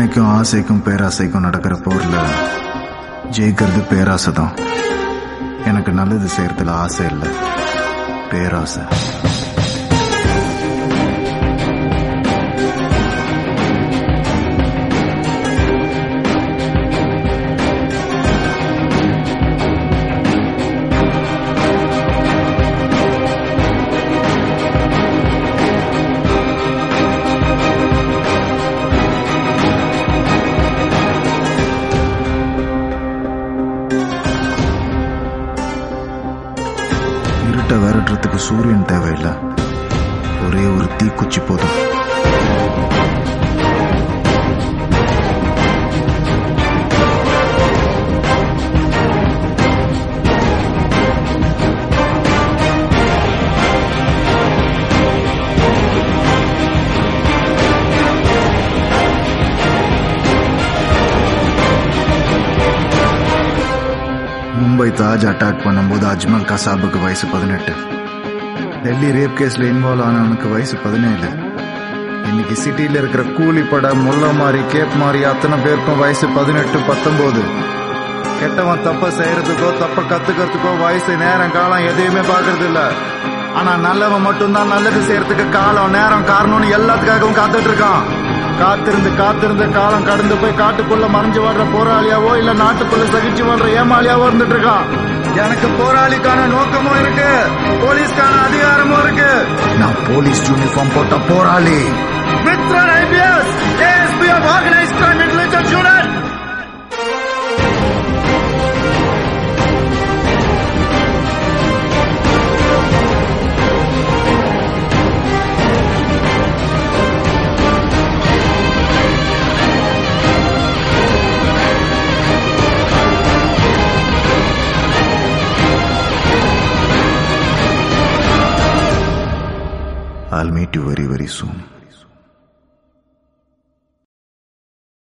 என்னைக்கும் ஆசைக்கும் பேராசைக்கும் நடக்கிற போர்ல ஜெயிக்கிறது பேராசை தான் எனக்கு நல்லது செய்யறதுல ஆசை இல்லை பேராசை இருட்டை விரட்டுறதுக்கு சூரியன் தேவையில்லை ஒரே ஒரு தீக்குச்சி போதும் மும்பை தாஜ் அட்டாக் பண்ணும்போது அஜ்மல் கசாபுக்கு வயசு பதினெட்டு டெல்லி ரேப் கேஸ்ல இன்வால்வ் ஆனவனுக்கு வயசு பதினேழு இன்னைக்கு சிட்டில இருக்கிற கூலிப்பட முல்ல மாதிரி கேப் மாதிரி அத்தனை பேருக்கும் வயசு பதினெட்டு பத்தொன்பது கெட்டவன் தப்ப செய்யறதுக்கோ தப்ப கத்துக்கிறதுக்கோ வயசு நேரம் காலம் எதையுமே பாக்குறது இல்ல ஆனா நல்லவன் மட்டும்தான் நல்லது செய்யறதுக்கு காலம் நேரம் காரணம்னு எல்லாத்துக்காகவும் காத்துட்டு இருக்கான் காத்திருந்து காத்திருந்து காலம் கடந்து போய் காட்டுக்குள்ள மறைஞ்சு வாழ்ற போராளியாவோ இல்ல நாட்டுக்குள்ள சகிச்சு வாழ்ற ஏமாளியாவோ இருந்துட்டு இருக்கான் எனக்கு போராளிக்கான நோக்கமும் இருக்கு போலீஸ்க்கான அதிகாரமும் இருக்கு நான் போலீஸ் யூனிஃபார்ம் போட்ட போராளி Mithran IPS ASP of organised crime intelligence unit I'll meet you very, very soon.